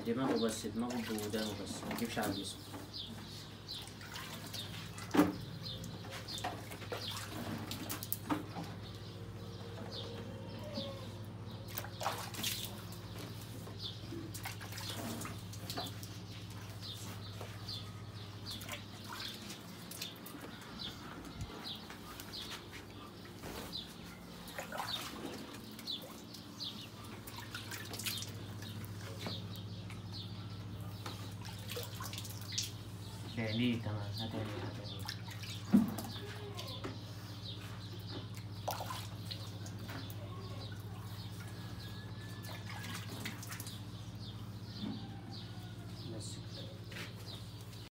دماغه بس دماغه بودانه بس ما تجيبش على جسمه تاني تمام هات عينيه هات عينيه